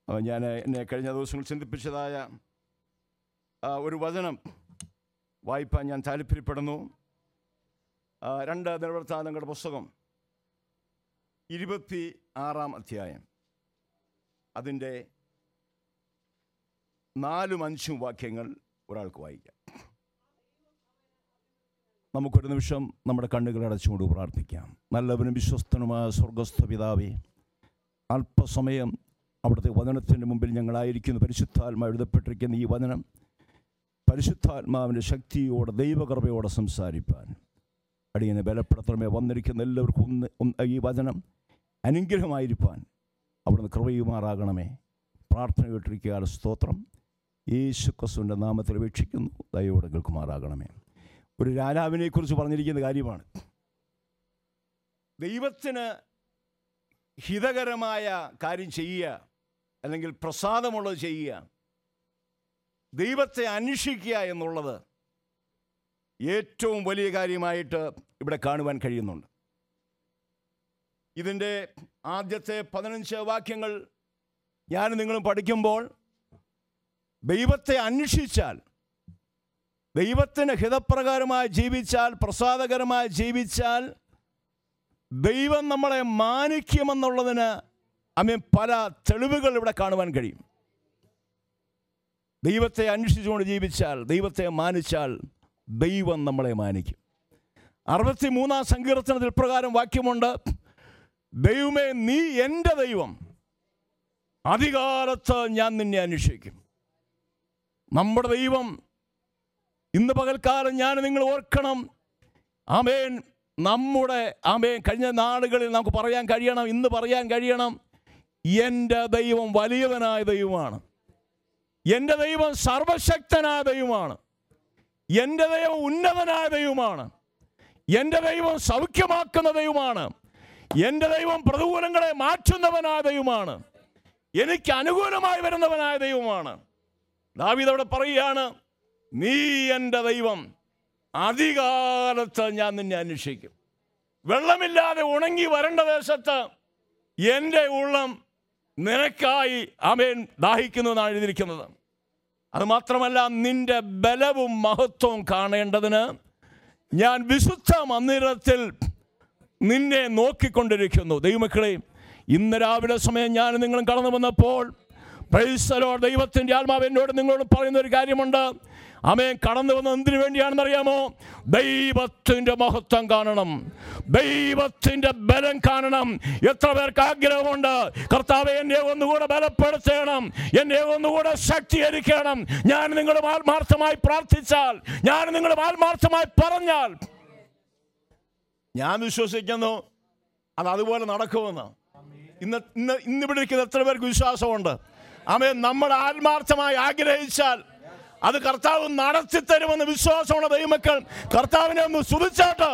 അപ്പോൾ ഞാൻ എന്നെ കഴിഞ്ഞ ദിവസങ്ങൾ ചിന്തിപ്പിച്ചതായ ആ, ഒരു വചനം വായിപ്പാൻ ഞാൻ താല്പര്യപ്പെടുന്നു ആ, രണ്ട് നിലവർത്താനങ്ങളുടെ പുസ്തകം ഇരുപത്തി ആറാം അധ്യായം അതിൻ്റെ നാലും അഞ്ചും വാക്യങ്ങൾ ഒരാൾക്ക് വായിക്കാം നമുക്കൊരു നിമിഷം നമ്മുടെ കണ്ണുകൾ അടച്ചുകൊണ്ട് പ്രാർത്ഥിക്കാം നല്ലവനും വിശ്വസ്തനുമായ സ്വർഗസ്ഥ പിതാവേ അല്പസമയം അവിടുത്തെ വചനത്തിൻ്റെ മുമ്പിൽ ഞങ്ങളായിരിക്കുന്ന പരിശുദ്ധാത്മാ എഴുതപ്പെട്ടിരിക്കുന്ന ഈ വചനം പരിശുദ്ധാത്മാവിൻ്റെ ശക്തിയോടെ ദൈവകൃപയോടെ സംസാരിപ്പാൻ അടിയനെ ബലപ്പെടുത്തണമേ വന്നിരിക്കുന്ന എല്ലാവർക്കും ഒന്ന് ഒന്ന് ഈ വചനം അനുഗ്രഹമായിരിക്കാൻ അവിടുന്ന് കൃപയുമാറാകണമേ പ്രാർത്ഥന കേട്ടിരിക്കുക സ്തോത്രം യേശു ക്രിസ്തുവിൻ്റെ നാമത്തിൽ അപേക്ഷിക്കുന്നു ദയോടെ കേൾക്കുമാറാകണമേ ഒരു രാജാവിനെക്കുറിച്ച് പറഞ്ഞിരിക്കുന്ന കാര്യമാണ് ദൈവത്തിന് ഹിതകരമായ കാര്യം ചെയ്യുക അല്ലെങ്കിൽ പ്രസാദമുള്ളത് ചെയ്യുക ദൈവത്തെ അന്വേഷിക്കുക എന്നുള്ളത് ഏറ്റവും വലിയ കാര്യമായിട്ട് ഇവിടെ കാണുവാൻ കഴിയുന്നുണ്ട് ഇതിൻ്റെ ആദ്യത്തെ പതിനഞ്ച് വാക്യങ്ങൾ ഞാൻ നിങ്ങളും പഠിക്കുമ്പോൾ ദൈവത്തെ അന്വേഷിച്ചാൽ ദൈവത്തിന് ഹിതപ്രകാരമായി ജീവിച്ചാൽ പ്രസാദകരമായി ജീവിച്ചാൽ ദൈവം നമ്മളെ മാനിക്കുമെന്നുള്ളതിന് അമ്മ പല തെളിവുകൾ ഇവിടെ കാണുവാൻ കഴിയും ദൈവത്തെ അന്വേഷിച്ചുകൊണ്ട് ജീവിച്ചാൽ ദൈവത്തെ മാനിച്ചാൽ ദൈവം നമ്മളെ മാനിക്കും അറുപത്തി മൂന്നാം സങ്കീർത്തനത്തിൽ പ്രകാരം വാക്യമുണ്ട് ദൈവമേ നീ എൻ്റെ ദൈവം അധികാലത്ത് ഞാൻ നിന്നെ അന്വേഷിക്കും നമ്മുടെ ദൈവം ഇന്ന് പകൽക്കാലം ഞാൻ നിങ്ങൾ ഓർക്കണം ആമേൻ നമ്മുടെ ആമേൻ കഴിഞ്ഞ നാളുകളിൽ നമുക്ക് പറയാൻ കഴിയണം ഇന്ന് പറയാൻ കഴിയണം എൻ്റെ ദൈവം വലിയവനായ ദൈവമാണ് എൻ്റെ ദൈവം സർവശക്തനായ ദൈവമാണ് എൻ്റെ ദൈവം ഉന്നതനായ ദൈവമാണ് എൻ്റെ ദൈവം സൗഖ്യമാക്കുന്ന ദൈവമാണ് എൻ്റെ ദൈവം പ്രതികൂലങ്ങളെ മാറ്റുന്നവനായ ദൈവമാണ് എനിക്ക് അനുകൂലമായി വരുന്നവനായ ദൈവമാണ് ദാവീദ് അവിടെ പറയുകയാണ് നീ എൻ്റെ ദൈവം അധികാലത്ത് ഞാൻ നിന്നെ അന്വേഷിക്കും വെള്ളമില്ലാതെ ഉണങ്ങി വരേണ്ട ദേശത്ത് എൻ്റെ ഉള്ളം നിനക്കായി അമേൻ ദാഹിക്കുന്നു എന്നാണ് എഴുതിയിരിക്കുന്നത് അത് മാത്രമല്ല നിന്റെ ബലവും മഹത്വവും കാണേണ്ടതിന് ഞാൻ വിശുദ്ധ മന്ദിരത്തിൽ നിന്നെ നോക്കിക്കൊണ്ടിരിക്കുന്നു ദൈവമക്കളെ ഇന്ന് രാവിലെ സമയം ഞാൻ നിങ്ങളും കടന്നു വന്നപ്പോൾ പ്രൈസലോ ദൈവത്തിൻ്റെ ആത്മാവ് എന്നോട് നിങ്ങളോട് പറയുന്ന ഒരു കാര്യമുണ്ട് അമേൻ കടന്നു വന്നത് എന്തിനു വേണ്ടിയാണെന്നറിയാമോ ദൈവത്തിൻ്റെ മഹത്വം കാണണം ദൈവത്തിൻ്റെ ബലം കാണണം എത്ര പേർക്ക് ആഗ്രഹമുണ്ട് കർത്താവ് എന്നെ ഒന്നുകൂടെ ബലപ്പെടുത്തണം എന്നെ ഒന്നുകൂടെ ശക്തീകരിക്കണം ഞാൻ നിങ്ങളും ആത്മാർത്ഥമായി പ്രാർത്ഥിച്ചാൽ ഞാൻ നിങ്ങളും ആത്മാർത്ഥമായി പറഞ്ഞാൽ ഞാൻ വിശ്വസിക്കുന്നു അത് അതുപോലെ നടക്കുമെന്ന് ഇന്ന് ഇന്ന് ഇന്നിവിടെ ഇരിക്കുന്ന എത്ര പേർക്ക് വിശ്വാസമുണ്ട് ആമേ നമ്മൾ ആത്മാർത്ഥമായി ആഗ്രഹിച്ചാൽ അത് കർത്താവ് നടത്തി തരുമെന്ന് വിശ്വാസമുള്ള ദൈവമക്കൾ കർത്താവിനെ ഒന്ന് സ്തുതിച്ചാട്ട്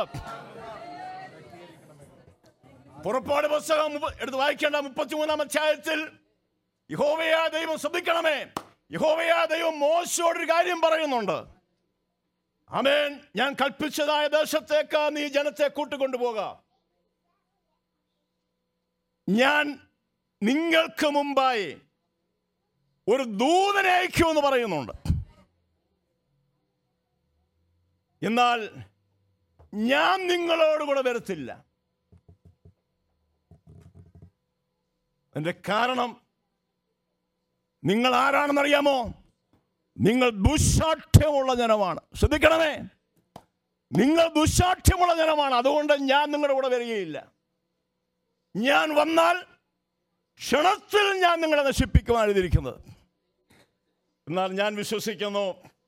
പുറപ്പാട് പുസ്തകം മുപ്പ- എടുത്ത് വായിക്കേണ്ട മുപ്പത്തിമൂന്നാം അധ്യായത്തിൽ യഹോവയാ ദൈവം ശ്രദ്ധിക്കണമേ യഹോവയാ ദൈവം മോശയോടൊരു കാര്യം പറയുന്നുണ്ട് അമേൻ ഞാൻ കൽപ്പിച്ചതായ ദേശത്തേക്ക് നീ ജനത്തെ കൂട്ടിക്കൊണ്ടുപോക ഞാൻ നിങ്ങൾക്ക് മുമ്പായി ഒരു ദൂതനെ അയക്കുമെന്ന് പറയുന്നുണ്ട് എന്നാൽ ഞാൻ നിങ്ങളോട് കൂടെ വരത്തില്ല അതിന്റെ കാരണം നിങ്ങൾ ആരാണെന്നറിയാമോ നിങ്ങൾ ദുശാഠ്യമുള്ള ജനമാണ് ശ്രദ്ധിക്കണമേ നിങ്ങൾ ദുശാഠ്യമുള്ള ജനമാണ് അതുകൊണ്ട് ഞാൻ നിങ്ങളുടെ കൂടെ വരികയില്ല ഞാൻ വന്നാൽ ക്ഷണത്തിൽ ഞാൻ നിങ്ങളെ നശിപ്പിക്കുവാൻ എഴുതിയിരിക്കുന്നത് എന്നാൽ ഞാൻ വിശ്വസിക്കുന്നു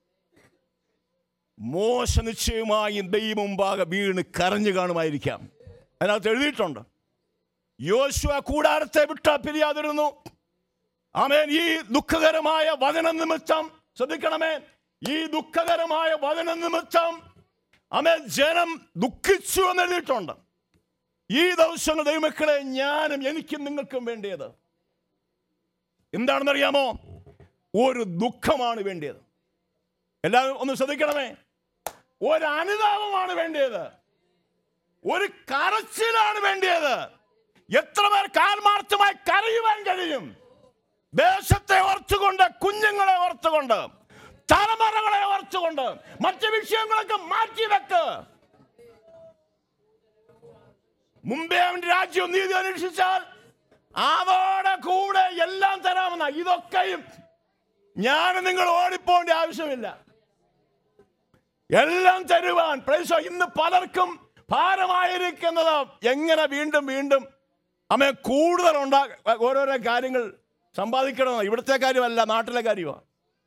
മോശ നിശ്ചയമായും ദൈവം മുമ്പാകെ വീണ് കരഞ്ഞു കാണുമായിരിക്കാം അതിനകത്ത് എഴുതിയിട്ടുണ്ട് യോശുവ കൂടാരത്തെ വിട്ട പിരിയാതിരുന്നു ആമേൻ ഈ ദുഃഖകരമായ വചന നിമിത്തം ശ്രദ്ധിക്കണമേ ഈ ദുഃഖകരമായ വചന നിമിത്തം ആമേൻ ജനം ദുഃഖിച്ചു എന്ന് എഴുതിയിട്ടുണ്ട് ഈ ദിവസങ്ങൾ ദൈവമക്കളെ ഞാനും എനിക്കും നിങ്ങൾക്കും വേണ്ടിയത് എന്താണെന്നറിയാമോ ഒരു ദുഃഖമാണ് വേണ്ടിയത് എല്ലാവരും ഒന്ന് ശ്രദ്ധിക്കണമേ ഒരു അനുതാപമാണ് വേണ്ടിയത് ഒരു കരച്ചിലാണ് വേണ്ടിയത് എത്ര പേർക്ക് ആത്മാർത്ഥമായി കരയുവാൻ കഴിയും ദേശത്തെ ഓർത്തുകൊണ്ട് കുഞ്ഞുങ്ങളെ ഓർത്തുകൊണ്ട് തലമുറകളെ ഓർത്തുകൊണ്ട് മറ്റു വിഷയങ്ങളൊക്കെ മാറ്റിവെക്ക് മുമ്പേ അവന്റെ രാജ്യവും നീതി അന്വേഷിച്ചാൽ അതോടെ കൂടെ എല്ലാം തരാമെന്ന ഇതൊക്കെയും ഞാൻ നിങ്ങൾ ഓടിപ്പോണ്ട ആവശ്യമില്ല എല്ലാം തരുവാൻ പ്രൈസോ ഇന്ന് പലർക്കും ഭാരമായിരിക്കുന്നത് എങ്ങനെ വീണ്ടും വീണ്ടും അമ്മ കൂടുതൽ ഉണ്ടാ ഓരോരോ കാര്യങ്ങൾ സമ്പാദിക്കണം ഇവിടുത്തെ കാര്യമല്ല നാട്ടിലെ കാര്യമാണ്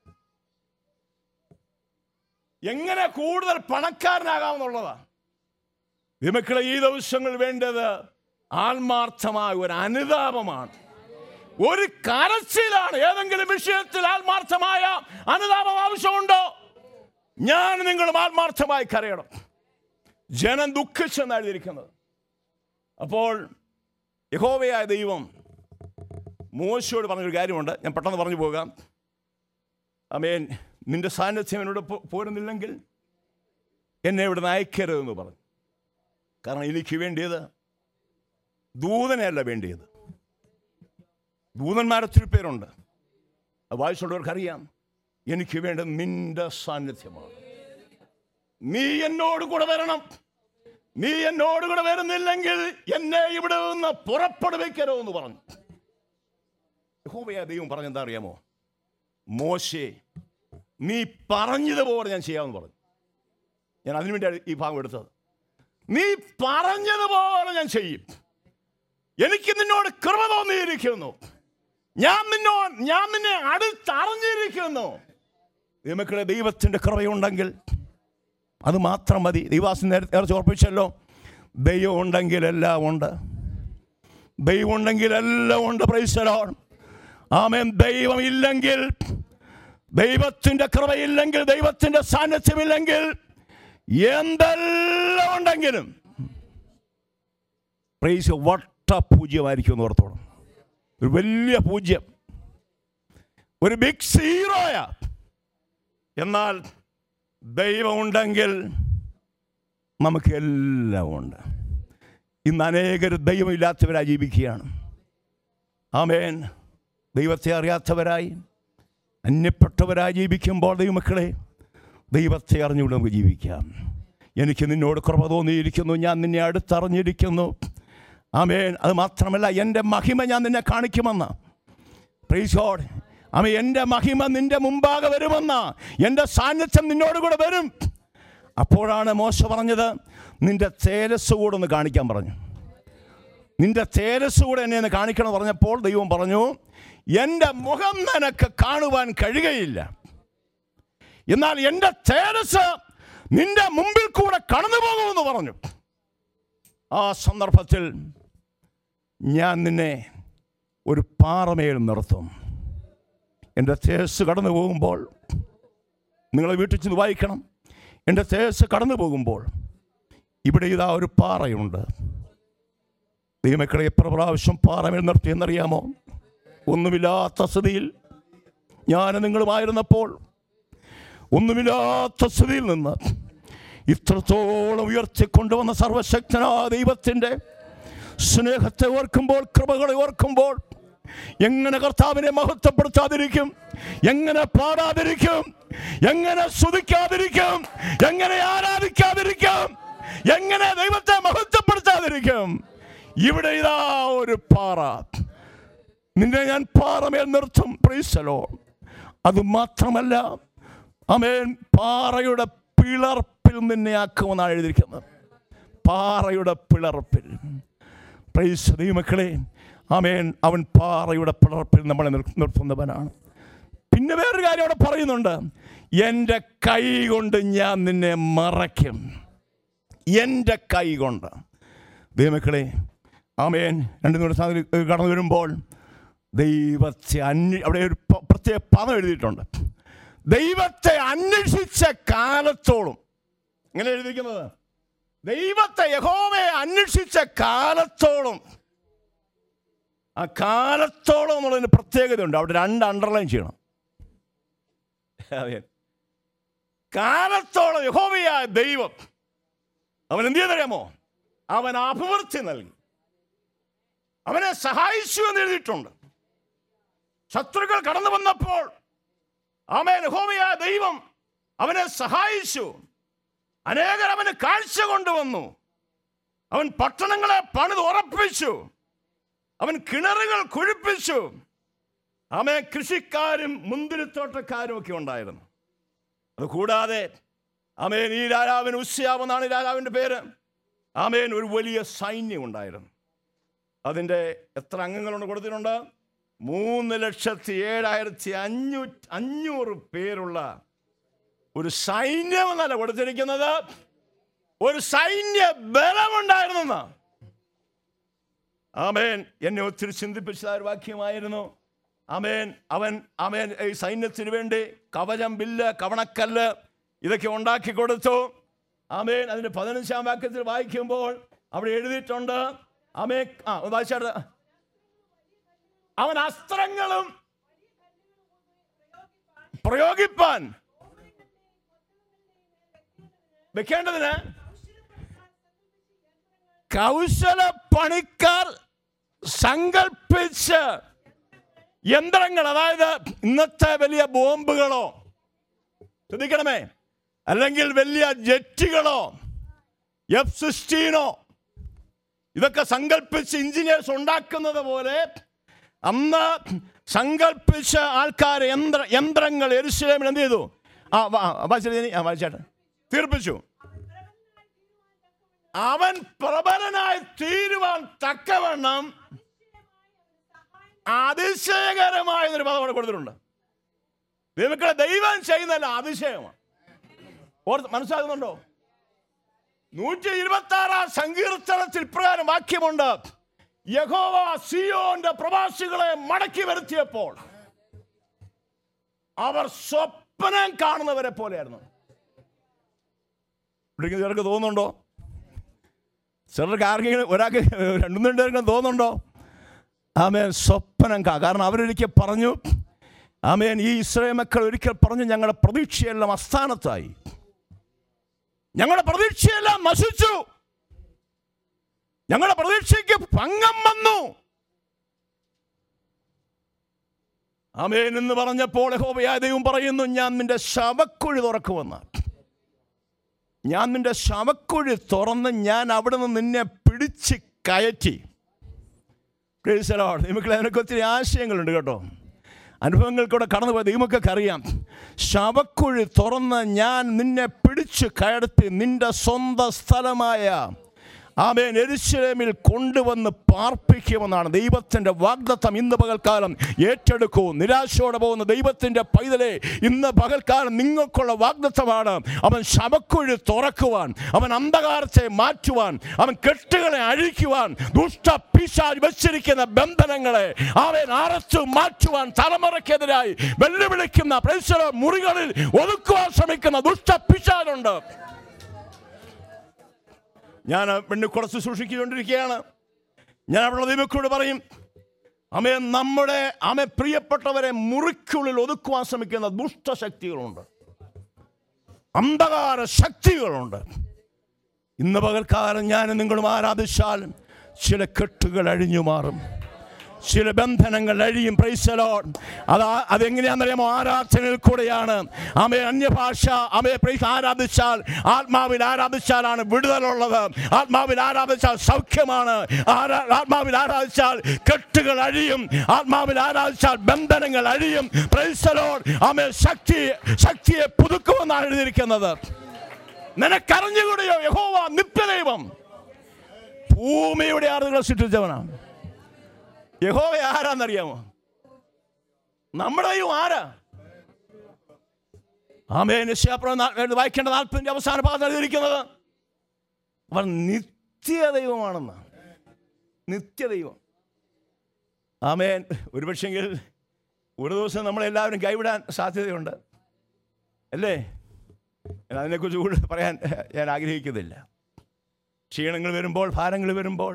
എങ്ങനെ കൂടുതൽ പണക്കാരനാകാമെന്നുള്ളതാണ് വിമക്കളെ ഈ ദിവസങ്ങൾ വേണ്ടത് ആത്മാർത്ഥമായ ഒരു അനുതാപമാണ് ഒരു കരച്ചിലാണ് ഏതെങ്കിലും വിഷയത്തിൽ ആത്മാർത്ഥമായ അനുതാപം ആവശ്യമുണ്ടോ ഞാൻ നിങ്ങളും ആത്മാർത്ഥമായി കരയണം ജനം ദുഃഖിച്ചെന്ന് എഴുതിയിരിക്കുന്നത് അപ്പോൾ യഹോവയായ ദൈവം മോശയോട് പറഞ്ഞൊരു കാര്യമുണ്ട് ഞാൻ പെട്ടെന്ന് പറഞ്ഞു പോകാം അമേൻ നിന്റെ സാന്നിധ്യം എന്നോട് പോ- പോരുന്നില്ലെങ്കിൽ എന്നെ ഇവിടെ അയക്കരുതെന്ന് പറഞ്ഞു കാരണം എനിക്ക് വേണ്ടിയത് ദൂതനെയല്ല വേണ്ടിയത് ദൂതന്മാരൊത്തിരി പേരുണ്ട് അത് വായിച്ചുള്ളവർക്കറിയാം എനിക്ക് വേണ്ടത് നിന്റെ സാന്നിധ്യമാണ് നീ എന്നോട് കൂടെ വരണം നീ എന്നോട് കൂടെ വരുന്നില്ലെങ്കിൽ എന്നെ ഇവിടെ നിന്ന് പുറപ്പെടുവിക്കരോ എന്ന് പറഞ്ഞു യഹോവയായ ദൈവം പറഞ്ഞെന്താ അറിയാമോ മോശേ നീ പറഞ്ഞതുപോലെ ഞാൻ ചെയ്യാമെന്ന് പറഞ്ഞു ഞാൻ അതിനുവേണ്ടിയാണ് ഈ ഭാഗം എടുത്തത് നീ പറഞ്ഞതുപോലെ ഞാൻ ചെയ്യും എനിക്ക് നിന്നോട് കൃപ തോന്നിയിരിക്കുന്നു ഞാൻ നിന്നോട് ഞാൻ നിന്നെ അടുത്തറിഞ്ഞിരിക്കുന്നു ദൈവമക്കളെ ദൈവത്തിൻ്റെ കൃപയുണ്ടെങ്കിൽ അത് മാത്രം മതി ദൈവാസൻ നേരത്തെ നേരത്തെ ഓർപ്പിച്ചല്ലോ ദൈവം ഉണ്ടെങ്കിൽ എല്ലാം ഉണ്ട് ദൈവം ഉണ്ടെങ്കിൽ എല്ലാം ഉണ്ട് പ്രൈസലോൺ ആമേൻ ദൈവം ഇല്ലെങ്കിൽ ദൈവത്തിൻ്റെ കൃപയില്ലെങ്കിൽ ദൈവത്തിൻ്റെ സാന്നിധ്യമില്ലെങ്കിൽ എന്തെല്ലാം ഉണ്ടെങ്കിലും പ്രൈസ് വട്ട പൂജ്യമായിരിക്കും എന്ന് ഓർത്തോണം ഒരു വലിയ പൂജ്യം ഒരു ബിഗ് സീറോയാ എന്നാൽ ദൈവമുണ്ടെങ്കിൽ നമുക്ക് എല്ലാം ഉണ്ട് ഇന്ന് അനേകർ ദൈവമില്ലാത്തവരായി ജീവിക്കുകയാണ് ആമേൻ ദൈവത്തെ അറിയാത്തവരായി അന്യപ്പെട്ടവരായി ജീവിക്കുമ്പോൾ ദൈവമക്കളെ ദൈവത്തെ അറിഞ്ഞുകൊണ്ട് നമുക്ക് ജീവിക്കാം എനിക്ക് നിന്നോട് കുറവ് തോന്നിയിരിക്കുന്നു ഞാൻ നിന്നെ അടുത്തറിഞ്ഞിരിക്കുന്നു ആമേൻ അത് മാത്രമല്ല എൻ്റെ മഹിമ ഞാൻ നിന്നെ കാണിക്കുമെന്ന് പ്രീസോഡ് അമ്മ എൻ്റെ മഹിമ നിന്റെ മുമ്പാകെ വരുമെന്ന് എൻ്റെ സാന്നിധ്യം നിന്നോട് കൂടെ വരും അപ്പോഴാണ് മോശ പറഞ്ഞത് നിന്റെ തേജസ് കൂടെ ഒന്ന് കാണിക്കാൻ പറഞ്ഞു നിന്റെ തേജസ് കൂടെ എന്നെ ഒന്ന് കാണിക്കണം എന്ന് പറഞ്ഞപ്പോൾ ദൈവം പറഞ്ഞു എൻ്റെ മുഖം നിനക്ക് കാണുവാൻ കഴിയുകയില്ല എന്നാൽ എൻ്റെ തേജസ് നിന്റെ മുമ്പിൽ കൂടെ കടന്നു പോകുമെന്ന് പറഞ്ഞു ആ സന്ദർഭത്തിൽ ഞാൻ നിന്നെ ഒരു പാറമേൽ നിർത്തും എൻ്റെ തേജസ് കടന്നു പോകുമ്പോൾ നിങ്ങൾ വീട്ടിൽ ചെന്ന് വായിക്കണം എൻ്റെ തേജസ് കടന്നു പോകുമ്പോൾ ഇവിടെ ഇതാ ഒരു പാറയുണ്ട് ദൈവമക്കളെ എത്ര പ്രാവശ്യം പാറമേൽ നിർത്തി എന്നറിയാമോ ഒന്നുമില്ലാത്ത സ്ഥിതിയിൽ ഞാൻ നിങ്ങളുമായിരുന്നപ്പോൾ ഒന്നുമില്ലാത്ത സ്ഥിതിയിൽ നിന്ന് ഇത്രത്തോളം ഉയർത്തിക്കൊണ്ടുവന്ന സർവശക്തനാ ദൈവത്തിൻ്റെ സ്നേഹത്തെ ഓർക്കുമ്പോൾ കൃപകളെ ഓർക്കുമ്പോൾ എങ്ങനെ കർത്താവിനെ മഹത്വപ്പെടുത്താതിരിക്കും എങ്ങനെ പാടാതിരിക്കും എങ്ങനെ സ്തുതിക്കാതിരിക്കും എങ്ങനെ ആരാധിക്കാതിരിക്കും എങ്ങനെ ദൈവത്തെ മഹത്വപ്പെടുത്താതിരിക്കും ഇവിടെ ഇതാ ഒരു പാറ നിന്നെ ഞാൻ പാറമേൽ നിർത്തും പ്രീസലോ അത് മാത്രമല്ല അമേൻ പാറയുടെ പിളർപ്പിൽ നിന്നെ ആക്കുമെന്നാണ് എഴുതിയിരിക്കുന്നത് പാറയുടെ പിളർപ്പിൽ പ്രൈസ് ദൈവമക്കളെ അമേൻ അവൻ പാറയുടെ പിളർപ്പിൽ നമ്മളെ നിർ- നിർത്തുന്നവനാണ് പിന്നെ വേറൊരു കാര്യം അവിടെ പറയുന്നുണ്ട് എൻ്റെ കൈ കൊണ്ട് ഞാൻ നിന്നെ മറയ്ക്കും എൻ്റെ കൈ കൊണ്ട് ദൈവമക്കളെ ആമേൻ രണ്ടു ദിവസം അതിൽ കടന്നു വരുമ്പോൾ ദൈവത്തെ അന്വ അവിടെ ഒരു പ- പ്രത്യേക പദം എഴുതിയിട്ടുണ്ട് ദൈവത്തെ അന്വേഷിച്ച കാലത്തോളം ഇങ്ങനെ എഴുതിയിരിക്കുന്നത് ദൈവത്തെ യഹോവയെ അന്വേഷിച്ച കാലത്തോളം ആ കാലത്തോളം എന്നുള്ളതിന് പ്രത്യേകതയുണ്ട് അവിടെ രണ്ട് അണ്ടർലൈൻ ചെയ്യണം അതെ കാലത്തോളം യഹോവയായ ദൈവം അവൻ എന്ത് ചെയ്യുന്നറിയാമോ അവൻ അഭിവൃദ്ധി നൽകി അവനെ സഹായിച്ചു എന്ന് എഴുതിയിട്ടുണ്ട് ശത്രുക്കൾ കടന്നു വന്നപ്പോൾ ആമേൻ ഹോമിയായ ദൈവം അവനെ സഹായിച്ചു അനേകർ അവന് കാഴ്ച കൊണ്ടുവന്നു അവൻ പട്ടണങ്ങളെ പണിത് ഉറപ്പിച്ചു അവൻ കിണറുകൾ കുഴിപ്പിച്ചു ആമേ കൃഷിക്കാരും മുന്തിരിത്തോട്ടക്കാരും ഒക്കെ ഉണ്ടായിരുന്നു അതുകൂടാതെ ആമേൻ ഈ രാജാവിന് ഉസ്യാവ് എന്നാണ് ഈ രാജാവിൻ്റെ പേര് ആമേൻ ഒരു വലിയ സൈന്യം ഉണ്ടായിരുന്നു അതിൻ്റെ എത്ര അംഗങ്ങളുണ്ട് കൊടുത്തിട്ടുണ്ട് മൂന്ന് ലക്ഷത്തി ഏഴായിരത്തി അഞ്ഞൂറ്റി അഞ്ഞൂറ് പേരുള്ള ഒരു സൈന്യം എന്നല്ല കൊടുത്തിരിക്കുന്നത് ഒരു സൈന്യ ബലമുണ്ടായിരുന്നെന്ന് ആമേൻ എന്നെ ഒത്തിരി ചിന്തിപ്പിച്ച ഒരു വാക്യമായിരുന്നു ആമേൻ അവൻ ആമേൻ ഈ സൈന്യത്തിന് വേണ്ടി കവചം ബില്ല് കവണക്കല്ല് ഇതൊക്കെ ഉണ്ടാക്കി കൊടുത്തു ആമേൻ അതിന്റെ പതിനഞ്ചാം വാക്യത്തിൽ വായിക്കുമ്പോൾ അവിടെ എഴുതിയിട്ടുണ്ട് ആമേ ആ വായിച്ചാട്ട് അവൻ അസ്ത്രങ്ങളും പ്രയോഗിപ്പാൻ വെക്കേണ്ടതിന് കൗശല പണിക്കാർ സങ്കൽപ്പിച്ച് യന്ത്രങ്ങൾ അതായത് ഇന്നത്തെ വലിയ ബോംബുകളോ ശ്രദ്ധിക്കണമേ അല്ലെങ്കിൽ വലിയ ജെറ്റുകളോ എഫ് സിക്സ്റ്റീനോ ഇതൊക്കെ സങ്കല്പിച്ച് എഞ്ചിനീയേഴ്സ് ഉണ്ടാക്കുന്നത് പോലെ അന്ന് സങ്കല്പിച്ച ആൾക്കാർ യന്ത്ര യന്ത്രങ്ങൾ എരുസലേമിൽ എന്ത് ചെയ്തു ആ വാ- വായിച്ചേട്ടെ ഇനി. ആ വായിച്ചേട്ടെ തീർപ്പിച്ചു അവൻ പ്രബലനായി തീരുവാൻ തക്കവണ്ണം അതിശയകരമായ ഒരു പദം അവിടെ കൊടുത്തിട്ടുണ്ട് ദൈവക്കളെ ദൈവം ചെയ്യുന്നതല്ല അതിശയമാണ് ഓർത്ത് മനസ്സിലാകുന്നുണ്ടോ നൂറ്റി ഇരുപത്തി ആറാം സങ്കീർത്തനത്തിൽ ഇപ്രകാരം വാക്യമുണ്ട് യഹോവ സിയോന്റെ പ്രവാസികളെ മടക്കി വരുത്തിയപ്പോൾ അവർ സ്വപ്നം കാണുന്നവരെ പോലെയായിരുന്നു ഇവിടെ ചിലർക്ക് തോന്നുന്നുണ്ടോ ചിലർക്ക് ആർക്കെങ്കിലും ഒരാൾക്ക് രണ്ടും രണ്ടു പേർക്കും തോന്നുന്നുണ്ടോ ആമേൻ സ്വപ്നം കാ കാരണം അവരൊരിക്കൽ പറഞ്ഞു ആമേൻ ഈ ഇസ്രായേൽ മക്കൾ ഒരിക്കൽ പറഞ്ഞു ഞങ്ങളുടെ പ്രതീക്ഷയെല്ലാം അസ്ഥാനത്തായി ഞങ്ങളുടെ പ്രതീക്ഷയെല്ലാം നശിച്ചു ഞങ്ങളുടെ പ്രതീക്ഷയ്ക്ക് ഭംഗം വന്നു ആമേൻ എന്ന് പറഞ്ഞപ്പോൾ യഹോവയായ ദൈവം പറയുന്നു ഞാൻ നിന്റെ ശവക്കുഴി തുറക്കുമെന്ന് ഞാൻ നിന്റെ ശവക്കുഴി തുറന്ന് ഞാൻ അവിടെ നിന്ന് നിന്നെ പിടിച്ച് കയറ്റി Praise the Lord. നിങ്ങൾക്ക് അതിനൊക്കെ ഒത്തിരി ആശയങ്ങളുണ്ട് കേട്ടോ അനുഭവങ്ങൾക്കൂടെ കടന്നു പോയ ദൈവമൊക്കെ അറിയാം ശവക്കുഴി തുറന്ന് ഞാൻ നിന്നെ പിടിച്ച് കയർത്തി നിന്റെ സ്വന്തം സ്ഥലമായ ആമേൻ എരുശലേമിൽ കൊണ്ടുവന്ന് പാർപ്പിക്കുമെന്നാണ് ദൈവത്തിൻ്റെ വാഗ്ദത്തം ഇന്ന് പകൽക്കാലം ഏറ്റെടുക്കൂ നിരാശയോടെ പോകുന്ന ദൈവത്തിൻ്റെ പൈതലെ ഇന്ന് പകൽക്കാലം നിങ്ങൾക്കുള്ള വാഗ്ദത്തമാണ് അവൻ ശവക്കുഴി തുറക്കുവാൻ അവൻ അന്ധകാരത്തെ മാറ്റുവാൻ അവൻ കെട്ടുകളെ അഴിക്കുവാൻ ദുഷ്ട പിശാച് വെച്ചിരിക്കുന്ന ബന്ധനങ്ങളെ അവൻ അറച്ചു മാറ്റുവാൻ തലമുറയ്ക്കെതിരായി വെല്ലുവിളിക്കുന്ന പ്രൈസല മുറികളിൽ ഒതുക്കുവാൻ ശ്രമിക്കുന്ന ദുഷ്ട പിശാചുണ്ട് ഞാൻ പെണ്ണു കുറച്ച് സൂക്ഷിച്ചുകൊണ്ടിരിക്കുകയാണ് ഞാൻ അവിടെ ദൈവത്തോട് പറയും അമ്മയെ നമ്മുടെ അമ്മ പ്രിയപ്പെട്ടവരെ മുറിക്കുള്ളിൽ ഒതുക്കുവാൻ ശ്രമിക്കുന്ന ദുഷ്ടശക്തികളുണ്ട് അന്ധകാര ശക്തികളുണ്ട് ഇന്ന് പകൽക്കാലം ഞാൻ നിങ്ങളും ആരാധിച്ചാൽ ചില കെട്ടുകൾ അഴിഞ്ഞു മാറും ചില ബന്ധനങ്ങൾ അഴിയും പ്രൈസലോൺ അത് അതെങ്ങനെയാണെന്നറിയാമോ ആരാധനയിൽ കൂടെയാണ് അമേ അന്യഭാഷ അമേ പ്രൈസ് ആരാധിച്ചാൽ ആത്മാവിൽ ആരാധിച്ചാലാണ് വിടുതലുള്ളത് ആത്മാവിൽ ആരാധിച്ചാൽ സൗഖ്യമാണ് ആരാ- ആത്മാവിൽ ആരാധിച്ചാൽ കെട്ടുകൾ അഴിയും ആത്മാവിൽ ആരാധിച്ചാൽ ബന്ധനങ്ങൾ അഴിയും പ്രൈസലോൺ അമേ ശക്തി ശക്തിയെ പുതുക്കുമെന്നാണ് എഴുതിയിരിക്കുന്നത് നിനക്കറിഞ്ഞുകൂടെയോ യഹോവ നിത്യദൈവം ഭൂമിയുടെ ആളുകളെ സൃഷ്ടിച്ചവനാണ് യഹോവ ആരാന്നറിയാമോ നമ്മുടെ ദൈവം ആരാ ആമേ നിശ്ചയപ്രവം വായിക്കേണ്ട നാൽപ്പതിൻ്റെ അവസാന ഭാഗത്ത് എഴുതിയിരിക്കുന്നത് അവർ നിത്യ ദൈവമാണെന്ന് നിത്യദൈവം ആമേൻ ഒരുപക്ഷെങ്കിൽ ഒരു ദിവസം നമ്മളെല്ലാവരും കൈവിടാൻ സാധ്യതയുണ്ട് അല്ലേ ഞാൻ അതിനെക്കുറിച്ച് കൂടുതൽ പറയാൻ ഞാൻ ആഗ്രഹിക്കുന്നില്ല ക്ഷീണങ്ങൾ വരുമ്പോൾ ഭാരങ്ങൾ വരുമ്പോൾ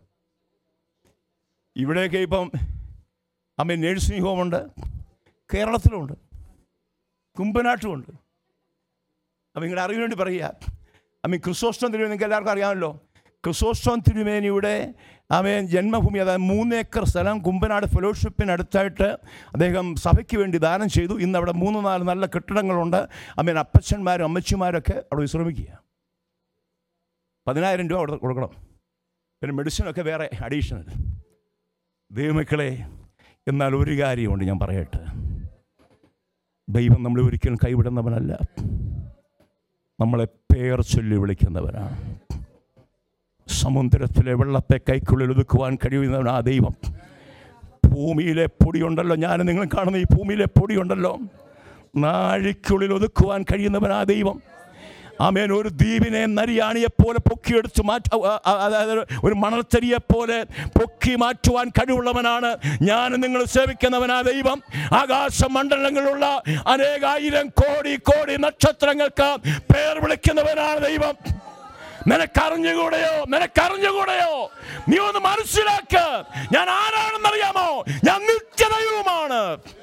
ഇവിടെയൊക്കെ ഇപ്പം അമ്മ നേഴ്സിംഗ് ഹോമുണ്ട് കേരളത്തിലുമുണ്ട് കുമ്പനാട്ടുമുണ്ട് അപ്പം നിങ്ങളുടെ അറിവിന് വേണ്ടി പറയുക അമ്മ ക്രിസോസ്റ്റം തിരുമേനി നിങ്ങൾക്ക് എല്ലാവർക്കും അറിയാമല്ലോ ക്രിസോസ്റ്റം തിരുമേനിയുടെ ആമേൻ ജന്മഭൂമി അതായത് മൂന്നേക്കർ സ്ഥലം കുമ്പനാട് ഫെലോഷിപ്പിനടുത്തായിട്ട് അദ്ദേഹം സഭയ്ക്ക് വേണ്ടി ദാനം ചെയ്തു ഇന്ന് അവിടെ മൂന്ന് നാല് നല്ല കെട്ടിടങ്ങളുണ്ട് ആമേൻ അപ്പച്ചന്മാരും അമ്മച്ചിമാരൊക്കെ അവിടെ വിശ്രമിക്കുക പതിനായിരം രൂപ അവിടെ കൊടുക്കണം പിന്നെ മെഡിസിനൊക്കെ വേറെ അഡീഷണൽ ദൈവമക്കളെ എന്നാൽ ഒരു കാര്യമുണ്ട് ഞാൻ പറയട്ടെ ദൈവം നമ്മളെ ഒരിക്കലും കൈവിടുന്നവനല്ല നമ്മളെ പേർ ചൊല്ലി വിളിക്കുന്നവനാണ് സമുദ്രത്തിലെ വെള്ളത്തെ കൈക്കുള്ളിൽ ഒതുക്കുവാൻ കഴിയുന്നവൻ ആ ദൈവം ഭൂമിയിലെ പൊടിയുണ്ടല്ലോ ഞാൻ നിങ്ങൾ കാണുന്ന ഈ ഭൂമിയിലെ പൊടിയുണ്ടല്ലോ നാഴിക്കുള്ളിൽ ഒതുക്കുവാൻ കഴിയുന്നവൻ ആ ദൈവം ആമേൻ ഒരു ദ്വീപിനെ നരിയാണിയെപ്പോലെ പൊക്കിയെടുത്ത് മാറ്റ അ- അ- അതായത് ഒരു മണൽത്തരിയെപ്പോലെ പൊക്കി മാറ്റുവാൻ കഴിവുള്ളവനാണ് ഞാൻ നിങ്ങൾ സേവിക്കുന്നവനാ ദൈവം ആകാശമണ്ഡലങ്ങളുള്ള അനേകായിരം കോടി കോടി നക്ഷത്രങ്ങൾക്ക് പേർ വിളിക്കുന്നവനാണ് ദൈവം നിനക്കറിഞ്ഞുകൂടെയോ നിനക്കറിഞ്ഞുകൂടെയോ നീ ഒന്ന് മനസ്സിലാക്ക് ഞാൻ ആരാണെന്നറിയാമോ ഞാൻ നിത്യദൈവമാണ്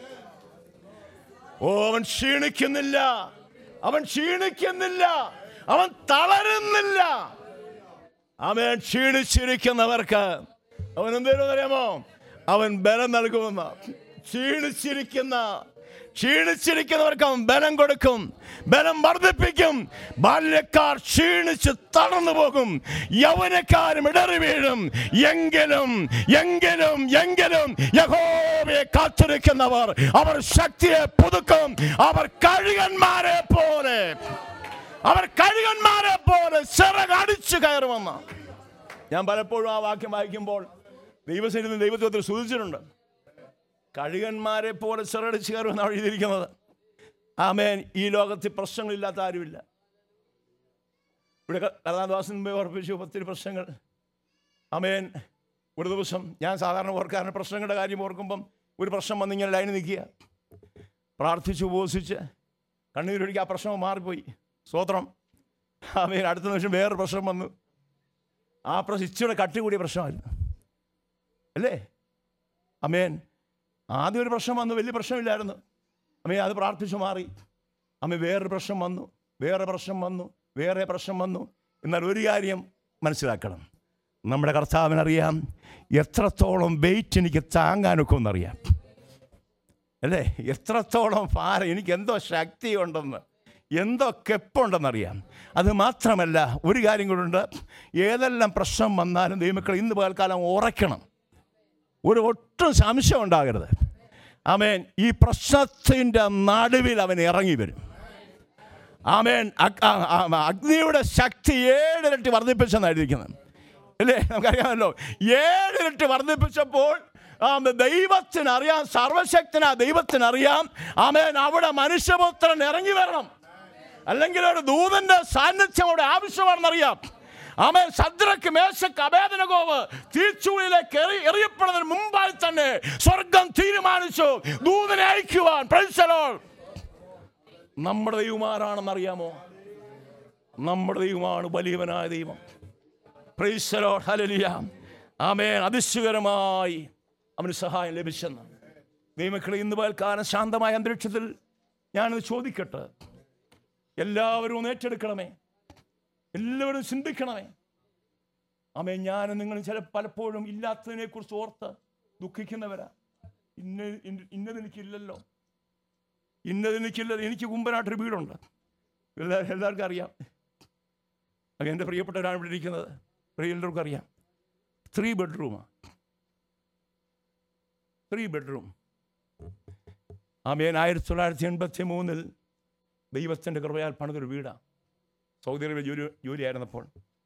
ഓ അവൻ ക്ഷീണിക്കുന്നില്ല അവൻ ക്ഷീണിക്കുന്നില്ല അവൻ തളരുന്നില്ല അവൻ ക്ഷീണിച്ചിരിക്കുന്നവർക്ക് അവൻ എന്തേലും അറിയാമോ അവൻ ബലം നൽകുമെന്ന ക്ഷീണിച്ചിരിക്കുന്ന ക്ഷീണിച്ചിരിക്കുന്നവർക്ക് അവൻ ബലം കൊടുക്കും ബലം വർദ്ധിപ്പിക്കും ബാല്യക്കാർ ക്ഷീണിച്ച് തളർന്നു പോകും യൗവനക്കാരും ഇടറി വീഴും എങ്കിലും എങ്കിലും എങ്കിലും യഹോവയെ കാത്തിരിക്കുന്നവർ അവർ ശക്തിയെ പുതുക്കും അവർ കഴുകന്മാരെ പോലെ അവർ കഴുകന്മാരെ പോലെ ചിറകടിച്ചു കയറുമെന്ന് ഞാൻ പലപ്പോഴും ആ വാക്യം വായിക്കുമ്പോൾ ദൈവസന്നിധി ദൈവത്വത്തിൽ സൂചിച്ചിട്ടുണ്ട് കഴുകന്മാരെ പോലെ ചിറകടിച്ചു കയറുമെന്നാണ് എഴുതിയിരിക്കുന്നത് ആമേൻ ഈ ലോകത്തിൽ പ്രശ്നങ്ങളില്ലാത്ത ആരുമില്ല ഇവിടെ കഥാദാസൻ മുമ്പേ ഓർപ്പിച്ചു ഒത്തിരി പ്രശ്നങ്ങൾ ആമേൻ ഒരു ദിവസം ഞാൻ സാധാരണ ഓർക്കാറുണ്ട് പ്രശ്നങ്ങളുടെ കാര്യം ഓർക്കുമ്പം ഒരു പ്രശ്നം വന്നിങ്ങനെ ലൈന് നിൽക്കുക പ്രാർത്ഥിച്ച് ഉപവസിച്ച് കണ്ണീരൊഴുക്കി ആ പ്രശ്നം മാറിപ്പോയി സ്വോത്രം ആമേൻ അടുത്ത നിമിഷം വേറൊരു പ്രശ്നം വന്നു ആ പ്രശ്നം ഇച്ചിരി കട്ടി കൂടിയ പ്രശ്നമായിരുന്നു അല്ലേ അമേൻ ആദ്യം ഒരു പ്രശ്നം വന്നു വലിയ പ്രശ്നമില്ലായിരുന്നു അമ്മേ അത് പ്രാർത്ഥിച്ചു മാറി അമ്മ വേറൊരു പ്രശ്നം വന്നു വേറെ പ്രശ്നം വന്നു വേറെ പ്രശ്നം വന്നു എന്നാൽ ഒരു കാര്യം മനസ്സിലാക്കണം നമ്മുടെ കർത്താവിനറിയാം എത്രത്തോളം വെയിറ്റ് എനിക്ക് താങ്ങാനൊക്കെ ഒന്നറിയാം അല്ലേ എത്രത്തോളം ഭാരം എനിക്ക് എന്തോ ശക്തിയുണ്ടെന്ന് എന്തോ കെപ്പുണ്ടെന്നറിയാം അത് മാത്രമല്ല ഒരു കാര്യം കൂടെ ഏതെല്ലാം പ്രശ്നം വന്നാലും ദൈവമക്കൾ ഇന്ന് പകൽക്കാലം ഉറയ്ക്കണം ഒരു ഒട്ടും സംശയം ഉണ്ടാകരുത് ആമേൻ ഈ പ്രശ്നത്തിൻ്റെ നടുവിൽ അവൻ ഇറങ്ങി വരും ആമേൻ അഗ്- ആ- ആ- അഗ്നിയുടെ ശക്തി ഏഴിരട്ടി വർദ്ധിപ്പിച്ചെന്നാണ് എഴുതിയിരിക്കുന്നത് അല്ലേ നമുക്കറിയാമല്ലോ ഏഴിരട്ടി വർദ്ധിപ്പിച്ചപ്പോൾ ആമേ ദൈവത്തിന് അറിയാം സർവശക്തനാ ദൈവത്തിന് അറിയാം ആമേൻ അവിടെ മനുഷ്യപുത്രൻ ഇറങ്ങി വരണം അല്ലെങ്കിൽ ഒരു ദൂതന്റെ സാന്നിധ്യം അവിടെ ആവശ്യമാണെന്നറിയാം ആമേൻ സദ്രക്ക് മേശക്ക് അഭേദനകോവ് തീച്ചൂളിലേക്ക് എറി എറിയപ്പെടുന്നതിന് മുമ്പായി തന്നെ സ്വർഗം തീരുമാനിച്ചു ദൂതനെ അയക്കുവാൻ പ്രൈസലോൾ നമ്മുടെ ദൈവമാരാണെന്നറിയാമോ നമ്മുടെ ദൈവമാണ് വലിയവനായ ദൈവം പ്രൈസലോ ഹലലിയ ആമേൻ അതിശയകരമായി അവന് സഹായം ലഭിച്ചെന്ന് ദൈവമക്കളെ ഇന്ന് പൽക്കാലം ശാന്തമായ അന്തരീക്ഷത്തിൽ ഞാനത് ചോദിക്കട്ടെ എല്ലാവരും ഒന്ന് ഏറ്റെടുക്കണമേ എല്ലാവരും ചിന്തിക്കണമേ ആമേ ഞാൻ നിങ്ങൾ ചില പലപ്പോഴും ഇല്ലാത്തതിനെ കുറിച്ച് ഓർത്ത് ദുഃഖിക്കുന്നവരാ ഇന്ന ഇന്ന- ഇന്നത് എനിക്കില്ലല്ലോ ഇന്നത് എനിക്കില്ല എനിക്ക് കുമ്പനാട്ടൊരു വീടുണ്ട് എല്ലാ എല്ലാവർക്കും അറിയാം അത് എൻ്റെ പ്രിയപ്പെട്ടവരാണ് ഇവിടെ ഇരിക്കുന്നത് പ്രിയ എല്ലാവർക്കും അറിയാം ത്രീ ബെഡ്റൂമാണ് ത്രീ ബെഡ്റൂം ആമേൻ ആയിരത്തി തൊള്ളായിരത്തി എൺപത്തി മൂന്നിൽ ദൈവത്തിൻ്റെ കൃപയാൽ പണിതൊരു വീടാണ് സൗദി അറേബ്യ ജോലി ജോലിയായിരുന്നപ്പോൾ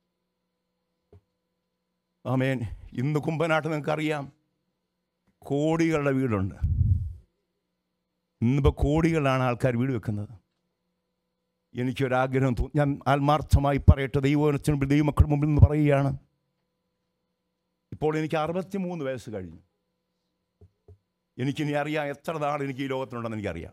ആമേൻ ഇന്ന് കുമ്പനാട്ട് നിങ്ങൾക്കറിയാം കോടികളുടെ വീടുണ്ട് ഇന്നിപ്പോൾ കോടികളാണ് ആൾക്കാർ വീട് വെക്കുന്നത് എനിക്കൊരാഗ്രഹം തോന്നി ഞാൻ ആത്മാർത്ഥമായി പറയട്ടെ ദൈവത്തിന് മുമ്പിൽ ദൈവമക്കളുടെ മുമ്പിൽ നിന്ന് പറയുകയാണ് ഇപ്പോൾ എനിക്ക് അറുപത്തി മൂന്ന് വയസ്സ് കഴിഞ്ഞു എനിക്കിനി അറിയാം എത്ര നാൾ എനിക്ക് ഈ ലോകത്തിലുണ്ടെന്ന് എനിക്കറിയാം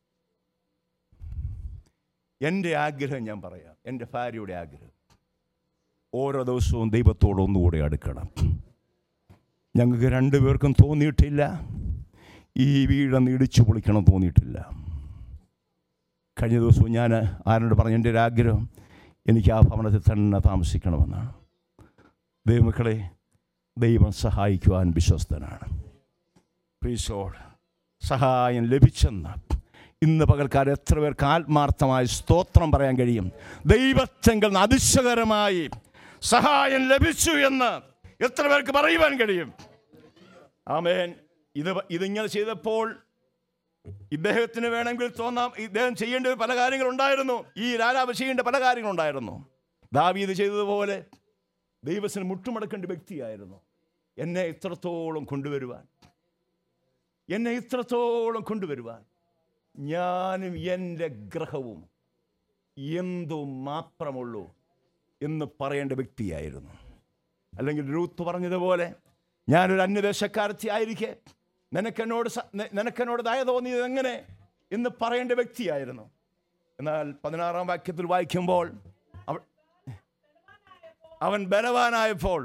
എൻ്റെ ആഗ്രഹം ഞാൻ പറയാം എൻ്റെ ഭാര്യയുടെ ആഗ്രഹം ഓരോ ദിവസവും ദൈവത്തോട് ഒന്നുകൂടെ അടുക്കണം ഞങ്ങൾക്ക് രണ്ടുപേർക്കും തോന്നിയിട്ടില്ല ഈ വീടൊന്ന് ഇടിച്ചു പൊളിക്കണം തോന്നിയിട്ടില്ല കഴിഞ്ഞ ദിവസവും ഞാൻ ആരോട് പറഞ്ഞു എൻ്റെ ഒരു ആഗ്രഹം എനിക്ക് ആ ഭവനത്തിൽ തന്നെ താമസിക്കണമെന്നാണ് ദൈവമക്കളെ ദൈവം സഹായിക്കുവാൻ വിശ്വസ്തനാണ് പ്രീസോട് സഹായം ലഭിച്ചെന്ന് ഇന്ന് പകൽക്കാലം എത്ര പേർക്ക് ആത്മാർത്ഥമായി സ്തോത്രം പറയാൻ കഴിയും ദൈവത്തെങ്കിൽ നിന്ന് അതിശയകരമായി സഹായം ലഭിച്ചു എന്ന് എത്ര പേർക്ക് പറയുവാൻ കഴിയും ആമേൻ ഇത് ഇതിങ്ങനെ ചെയ്തപ്പോൾ ഇദ്ദേഹത്തിന് വേണമെങ്കിൽ തോന്നാം ഇദ്ദേഹം ചെയ്യേണ്ട പല കാര്യങ്ങളുണ്ടായിരുന്നു ഈ രാജാവ് ചെയ്യേണ്ട പല കാര്യങ്ങളുണ്ടായിരുന്നു ദാവീദ് ചെയ്തതുപോലെ ദൈവത്തിന് മുട്ടുമടക്കേണ്ട വ്യക്തിയായിരുന്നു എന്നെ ഇത്രത്തോളം കൊണ്ടുവരുവാൻ എന്നെ ഇത്രത്തോളം കൊണ്ടുവരുവാൻ ഞാനും എൻ്റെ ഗ്രഹവും എന്തു മാത്രമുള്ളൂ എന്ന് പറയേണ്ട വ്യക്തിയായിരുന്നു അല്ലെങ്കിൽ രൂത്ത് പറഞ്ഞതുപോലെ ഞാനൊരു അന്യദേശക്കാരത്തി ആയിരിക്കെ നിനക്കെന്നോട് സ- നി- നിനക്കെന്നോട് ദയ തോന്നിയത് എങ്ങനെ എന്ന് പറയേണ്ട വ്യക്തിയായിരുന്നു എന്നാൽ പതിനാറാം വാക്യത്തിൽ വായിക്കുമ്പോൾ അവ- അവൻ ബലവാനായപ്പോൾ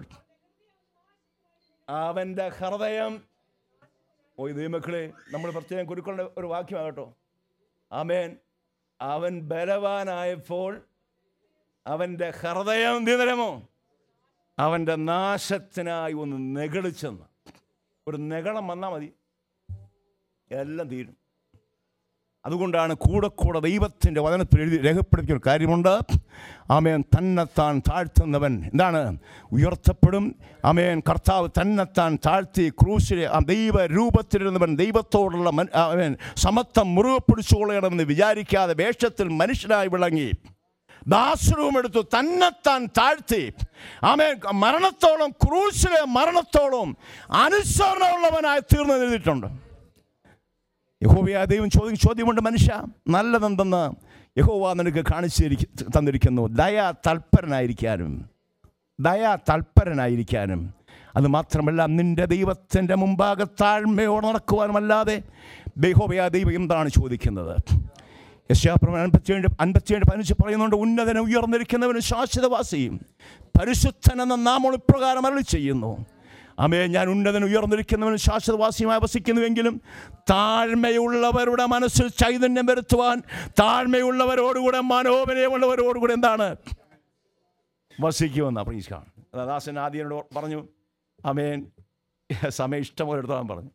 അവൻ്റെ ഹൃദയം ഓ ഇത് മക്കളെ നമ്മൾ പ്രത്യേകം കുരുക്കളുടെ ഒരു വാക്യമാകട്ടോ ആമേൻ അവൻ ബലവാനായപ്പോൾ അവൻ്റെ ഹൃദയം നിതരമോ അവൻ്റെ നാശത്തിനായി ഒന്ന് നെഗളിച്ചെന്ന് ഒരു നെഗളം വന്നാൽ മതി എല്ലാം തീരും അതുകൊണ്ടാണ് കൂടെ കൂടെ ദൈവത്തിൻ്റെ വചനത്തിൽ എഴുതി രേഖപ്പെടുത്തിയ ഒരു കാര്യമുണ്ട് ആമേൻ തന്നെത്താൻ താഴ്ത്തുന്നവൻ എന്താണ് ഉയർത്തപ്പെടും ആമേൻ കർത്താവ് തന്നെത്താൻ താഴ്ത്തി ക്രൂശിലെ ആ ദൈവ രൂപത്തിലിരുന്നവൻ ദൈവത്തോടുള്ള മൻ- ആമേൻ സമത്വം മുറുകെ പിടിച്ചുകൊള്ളണമെന്ന് വിചാരിക്കാതെ വേഷത്തിൽ മനുഷ്യനായി വിളങ്ങി ദാസരവും എടുത്തു തന്നെത്താൻ താഴ്ത്തി ആമേൻ മരണത്തോളം ക്രൂശിലെ മരണത്തോളം അനുസരണമുള്ളവനായി തീർന്നു എഴുതിയിട്ടുണ്ട് യഹോവയ ദൈവം ചോദ്യം ചോദ്യമുണ്ട് മനുഷ്യ നല്ലതെന്തെന്ന് യഹോവ നിനക്ക് കാണിച്ചിരിക്ക തന്നിരിക്കുന്നു ദയാ തൽപരനായിരിക്കാനും ദയാ തൽപരനായിരിക്കാനും അത് മാത്രമല്ല നിന്റെ ദൈവത്തിൻ്റെ മുമ്പാകെ താഴ്മയോടെ നടക്കുവാനുമല്ലാതെ യഹോവയ ദൈവം എന്താണ് ചോദിക്കുന്നത് യശാപ്രമ അൻപത്തിയേഴ് അൻപത്തിയേഴ് പതിനഞ്ച് പറയുന്നുണ്ട് ഉന്നതനെ ഉയർന്നിരിക്കുന്നവന് ശാശ്വതവാസിയും പരിശുദ്ധൻ എന്ന നാമം ഇപ്രകാരം അരളി ചെയ്യുന്നു അമേ ഞാൻ ഉന്നതൻ ഉയർന്നിരിക്കുന്നവനും ശാശ്വതവാസിയുമായി വസിക്കുന്നുവെങ്കിലും താഴ്മയുള്ളവരുടെ മനസ്സിൽ ചൈതന്യം വരുത്തുവാൻ താഴ്മയുള്ളവരോടുകൂടെ മനോബലമുള്ളവരോടുകൂടെ എന്താണ് വസിക്കുമെന്ന് പ്രീസ്കാണ് ദാസൻ ആദ്യനോട് പറഞ്ഞു അമേൻ സമയം ഇഷ്ടം പോലെ എടുത്തോളാൻ പറഞ്ഞു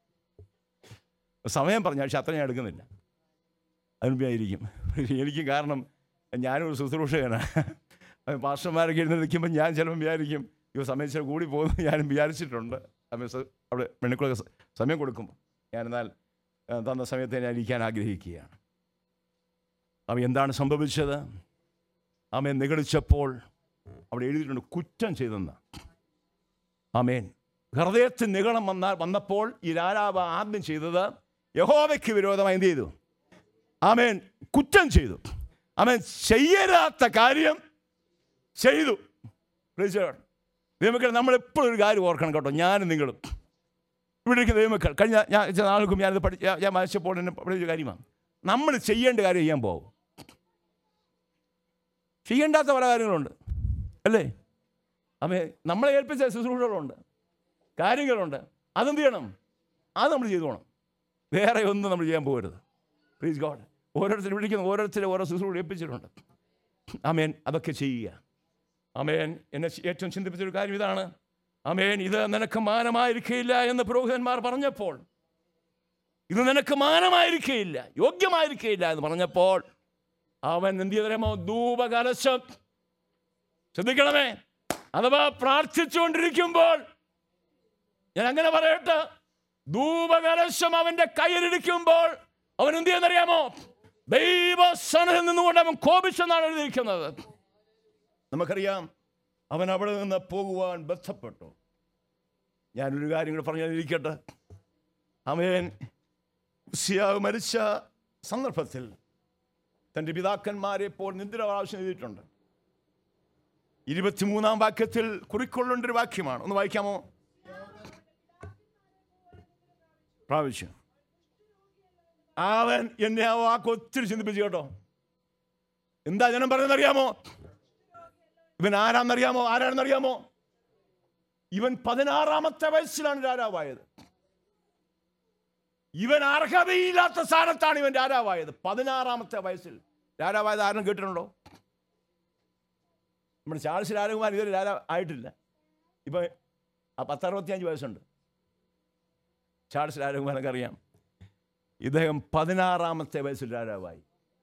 സമയം പറഞ്ഞു പക്ഷെ അത്ര ഞാൻ എടുക്കുന്നില്ല അതിനുപയായിരിക്കും എനിക്ക് കാരണം ഞാനൊരു ശുശ്രൂഷകനാണ് പാസ്റ്റർമാരൊക്കെ ഇരുന്ന് നിൽക്കുമ്പോൾ ഞാൻ ചിലപ്പോൾ വിചാരിക്കും ഇവ സമയം ചില കൂടി പോകുന്നു ഞാനും വിചാരിച്ചിട്ടുണ്ട് സമയം സ- അവിടെ പെണ്ണുക്കളൊക്കെ സ- സമയം കൊടുക്കുമ്പോൾ ഞാനെന്നാൽ ആ, തന്ന സമയത്ത് ഞാൻ ഇരിക്കാൻ ആഗ്രഹിക്കുകയാണ് അവൻ എന്താണ് സംഭവിച്ചത് ആമേൻ നിഗളിച്ചപ്പോൾ അവിടെ എഴുതിയിട്ടുണ്ട് കുറ്റം ചെയ്തെന്ന് ആമേൻ ഹൃദയത്തിൽ നിഗളം വന്നാൽ വന്നപ്പോൾ ഈ രാജാവ് ആദ്യം ചെയ്തത് യഹോവയ്ക്ക് വിരോധമായി എന്ത് ചെയ്തു ആമേൻ കുറ്റം ചെയ്തു ആമേൻ ചെയ്യരാത്ത കാര്യം ചെയ്തു Praise the Lord. ദൈവമക്കൾ നമ്മളെപ്പോഴും ഒരു കാര്യം ഓർക്കണം കേട്ടോ ഞാനും നിങ്ങളും ഇവിടെ ഇരിക്കുന്ന ദൈവമക്കൾ കഴിഞ്ഞ ഞാൻ ചില നാൾക്കും ഞാനിത് പഠി ഞാൻ- ഞാൻ വായിച്ചപ്പോൾ എന്നെ പഠിച്ച കാര്യമാണ് നമ്മൾ ചെയ്യേണ്ട കാര്യം ചെയ്യാൻ പോകും ചെയ്യേണ്ടാത്ത പല കാര്യങ്ങളുണ്ട് അല്ലേ അമ്മേ നമ്മളെ ഏൽപ്പിച്ച ശുശ്രൂഷകളുണ്ട് കാര്യങ്ങളുണ്ട് അതെന്ത് ചെയ്യണം അത് നമ്മൾ ചെയ്തു പോകണം വേറെ ഒന്നും നമ്മൾ ചെയ്യാൻ പോകരുത് പ്ലീസ് ഗോഡ് ഓരോരുത്തർ വിളിക്കുന്ന ഓരോരുത്തരെ ഓരോ ശുശ്രൂഷ ഏൽപ്പിച്ചിട്ടുണ്ട് അമേൻ അതൊക്കെ ചെയ്യുക അമേൻ എന്നെ ഏറ്റവും ചിന്തിപ്പിച്ചൊരു കാര്യം ഇതാണ് അമേൻ ഇത് നിനക്ക് മാനമായിരിക്കില്ല എന്ന് പുരോഹിതന്മാർ പറഞ്ഞപ്പോൾ ഇത് നിനക്ക് മാനമായിരിക്കില്ല യോഗ്യമായിരിക്കില്ല എന്ന് പറഞ്ഞപ്പോൾ അവൻ എന്ത് ചെയ്തരമോ ധൂപകലശം ശ്രദ്ധിക്കണമേ അഥവാ പ്രാർത്ഥിച്ചുകൊണ്ടിരിക്കുമ്പോൾ ഞാൻ അങ്ങനെ പറയട്ടെ ധൂപകലശം അവന്റെ കയ്യിലിരിക്കുമ്പോൾ അവൻ എന്ത് ചെയ്യുന്നറിയാമോ ദൈവസനത്തിൽ നിന്നുകൊണ്ട് അവൻ കോപിച്ചെന്നാണ് എഴുതിയിരിക്കുന്നത് നമുക്കറിയാം അവൻ അവിടെ നിന്ന് പോകുവാൻ ബന്ധപ്പെട്ടു ഞാനൊരു കാര്യം കൂടെ പറഞ്ഞിരിക്കട്ടെ അവൻ ഉസിയാവ് മരിച്ച സന്ദർഭത്തിൽ തൻ്റെ പിതാക്കന്മാരെ പോൽ നിന്ദിര ആവശ്യം ചെയ്തിട്ടുണ്ട് ഇരുപത്തിമൂന്നാം വാക്യത്തിൽ കുറിക്കൊള്ളേണ്ട ഒരു വാക്യമാണ് ഒന്ന് വായിക്കാമോ പ്രാവശ്യം അവൻ എന്നെ ആ വാക്ക് ഒത്തിരി ചിന്തിപ്പിച്ചു കേട്ടോ എന്താ ജനം പറഞ്ഞതറിയാമോ ഇവൻ ആരാന്നറിയാമോ ആരാണെന്നറിയാമോ ഇവൻ പതിനാറാമത്തെ വയസ്സിലാണ് രാജാവായത് ഇവൻ അർഹതയില്ലാത്ത സ്ഥാനത്താണ് ഇവൻ രാജാവായത് പതിനാറാമത്തെ വയസ്സിൽ രാജാവായത് ആരും കേട്ടിട്ടുണ്ടോ നമ്മുടെ ചാൾസ് രാജകുമാരൻ ഇതുവരെ രാജാ ആയിട്ടില്ല ഇപ്പം ആ പത്തറുപത്തിയഞ്ച് വയസ്സുണ്ട് ചാൾസ് രാജകുമാരനൊക്കെ അറിയാം ഇദ്ദേഹം പതിനാറാമത്തെ വയസ്സിൽ രാജാവായി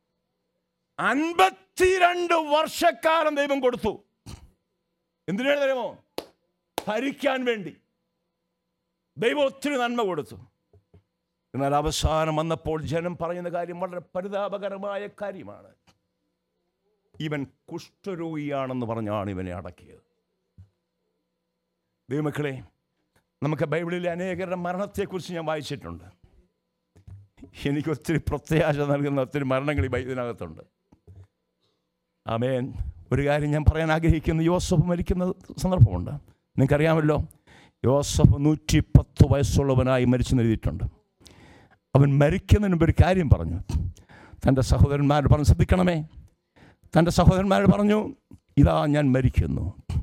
അൻപത്തിരണ്ട് വർഷക്കാലം ദൈവം കൊടുത്തു എന്തിനാണ് തരുമോ ഭരിക്കാൻ വേണ്ടി ദൈവം ഒത്തിരി നന്മ കൊടുത്തു എന്നാൽ അവസാനം വന്നപ്പോൾ ജനം പറയുന്ന കാര്യം വളരെ പരിതാപകരമായ കാര്യമാണ് ഇവൻ കുഷ്ഠരോഗിയാണെന്ന് പറഞ്ഞാണ് ഇവനെ അടക്കിയത് ദൈവമക്കളെ നമുക്ക് ബൈബിളിലെ അനേകരുടെ മരണത്തെക്കുറിച്ച് ഞാൻ വായിച്ചിട്ടുണ്ട് എനിക്ക് ഒത്തിരി പ്രത്യാശ നൽകുന്ന ഒത്തിരി മരണങ്ങൾ ഈ ബൈ- ഇതിനകത്തുണ്ട് ആമേൻ ഒരു കാര്യം ഞാൻ പറയാൻ ആഗ്രഹിക്കുന്നു യോസഫ് മരിക്കുന്ന സന്ദർഭമുണ്ട് നിങ്ങൾക്കറിയാമല്ലോ യോസഫ് നൂറ്റി പത്ത് വയസ്സുള്ളവനായി മരിച്ചെന്ന് എഴുതിയിട്ടുണ്ട് അവൻ മരിക്കുന്നതിന് മുമ്പ് ഒരു കാര്യം പറഞ്ഞു തൻ്റെ സഹോദരന്മാരോട് പറഞ്ഞു ശ്രദ്ധിക്കണമേ തൻ്റെ സഹോദരന്മാരോട് പറഞ്ഞു ഇതാ ഞാൻ മരിക്കുന്നു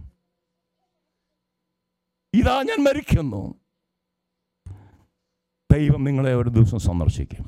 ഇതാ ഞാൻ മരിക്കുന്നു ദൈവം നിങ്ങളെ ഒരു ദിവസം സന്ദർശിക്കും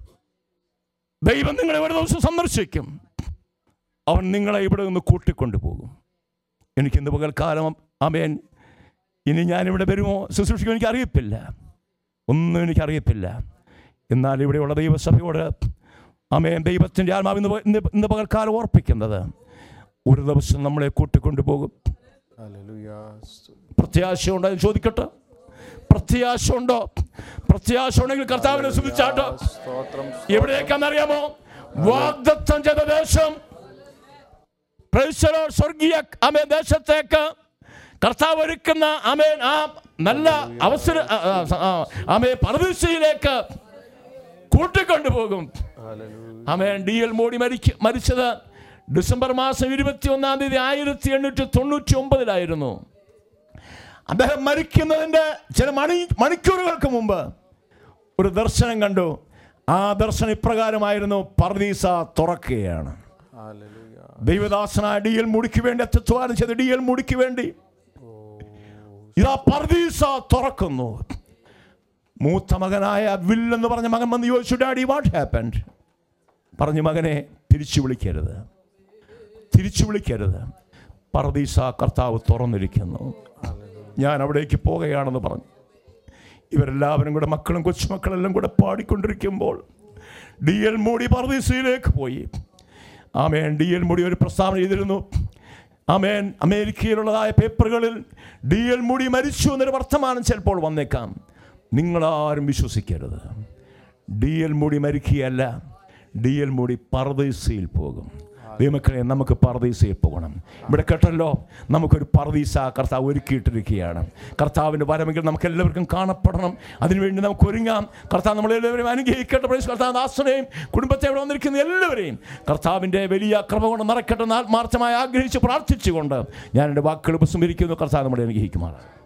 ദൈവം നിങ്ങളെ ഒരു ദിവസം സന്ദർശിക്കും അവൻ നിങ്ങളെ ഇവിടെ നിന്ന് കൂട്ടിക്കൊണ്ടു പോകും എനിക്ക് ഇന്ന് പകൽക്കാലം അമേൻ ഇനി ഞാനിവിടെ വരുമോ ശുശ്രൂഷിക്കുമോ എനിക്ക് അറിയത്തില്ല ഒന്നും എനിക്കറിയത്തില്ല എന്നാൽ ഇവിടെയുള്ള ദൈവസഭയോട് അമേൻ ദൈവത്തിൻ്റെ ആത്മാവ് ഇന്ന് പ- ഇന്ന് ഇന്ന് പകൽക്കാലം ഓർപ്പിക്കുന്നത് ഒരു ദിവസം നമ്മളെ കൂട്ടിക്കൊണ്ടു പോകും Hallelujah. പ്രത്യാശ ഉണ്ടോ എന്ന് ചോദിക്കട്ടെ പ്രത്യാശ ഉണ്ടോ പ്രത്യാശ ഉണ്ടെങ്കിൽ കർത്താവിനെ ശ്രദ്ധിച്ചാട്ടോ സ്തോത്രം എവിടേക്കാണെന്നറിയാമോ വാഗ്ദത്തം ചെയ്ത ദേശം Praise the Lord. സ്വർഗീയ അമേ ദേശത്തേക്ക് കർത്താവ് ഒരുക്കുന്ന അമേൻ ആ നല്ല അവസര ആ, ആ, ആ, അമേ പരദീസയിലേക്ക് കൂട്ടിക്കൊണ്ടുപോകും Hallelujah. അമേൻ ഡി എൽ മോഡി മരിക്ക മരിച്ചത് ഡിസംബർ മാസം ഇരുപത്തി ഒന്നാം തീയതി ആയിരത്തി എണ്ണൂറ്റി തൊണ്ണൂറ്റി ഒമ്പതിലായിരുന്നു അദ്ദേഹം മരിക്കുന്നതിൻ്റെ ചില മണി മണിക്കൂറുകൾക്ക് മുമ്പ് ഒരു ദർശനം കണ്ടു ആ ദർശനം ഇപ്രകാരമായിരുന്നു പർദീസ തുറക്കുകയാണ് Hallelujah. ദൈവദാസനായ ഡി എൽ മുടിക്ക് വേണ്ടി അത്യധ്വാനം ചെയ്ത് ഡി എൽ മുടിക്ക് വേണ്ടി ഇതാ പർദീസ തുറക്കുന്നു മൂത്ത മകനായ വിൽ എന്ന് പറഞ്ഞ മകൻ വന്ന് ചോദിച്ചു ഡാഡി വാട്ട് ഹാപ്പൻഡ് പറഞ്ഞു മകനെ തിരിച്ചു വിളിക്കരുത് തിരിച്ചു വിളിക്കരുത് പർദീസ കർത്താവ് തുറന്നിരിക്കുന്നു ഞാൻ അവിടേക്ക് പോകുകയാണെന്ന് പറഞ്ഞു ഇവരെല്ലാവരും കൂടെ മക്കളും കൊച്ചുമക്കളെല്ലാം കൂടെ പാടിക്കൊണ്ടിരിക്കുമ്പോൾ ഡി എൽ മോഡി പർദീസയിലേക്ക് പോയി ആമേൻ ഡി എൽ മോഡി ഒരു പ്രസ്താവന ചെയ്തിരുന്നു ആമേൻ അമേരിക്കയിലുള്ളതായ പേപ്പറുകളിൽ ഡി എൽ മോഡി മരിച്ചു എന്നൊരു വർത്തമാനം ചിലപ്പോൾ വന്നേക്കാം നിങ്ങളാരും വിശ്വസിക്കരുത് ഡി എൽ മോഡി മരിക്കുകയല്ല ഡി എൽ മോഡി പർദീസയിൽ പോകും ദൈവമക്കളെ നമുക്ക് പർദീസയിൽ പോകണം ഇവിടെ കേട്ടല്ലോ നമുക്കൊരു പർദീസ കർത്താവ് ഒരുക്കിയിട്ടിരിക്കുകയാണ് കർത്താവിൻ്റെ വരമെങ്കിൽ നമുക്ക് എല്ലാവർക്കും കാണപ്പെടണം അതിനുവേണ്ടി നമുക്ക് ഒരുങ്ങാം കർത്താവ് നമ്മളെല്ലാവരെയും അനുഗ്രഹിക്കട്ടെ പ്രൈസ് കർത്താവ് ദാസനെയും കുടുംബത്തെ ഇവിടെ വന്നിരിക്കുന്ന എല്ലാവരെയും കർത്താവിൻ്റെ വലിയ കൃപ കൊണ്ട് നിറയ്ക്കട്ടെ എന്ന് ആത്മാർത്ഥമായി ആഗ്രഹിച്ച് പ്രാർത്ഥിച്ചുകൊണ്ട് ഞാൻ എൻ്റെ വാക്കുകൾ ഉപസംഹരിക്കുന്നു കർത്താവ് നമ്മളെ അനുഗ്രഹിക്കുമാറാണ്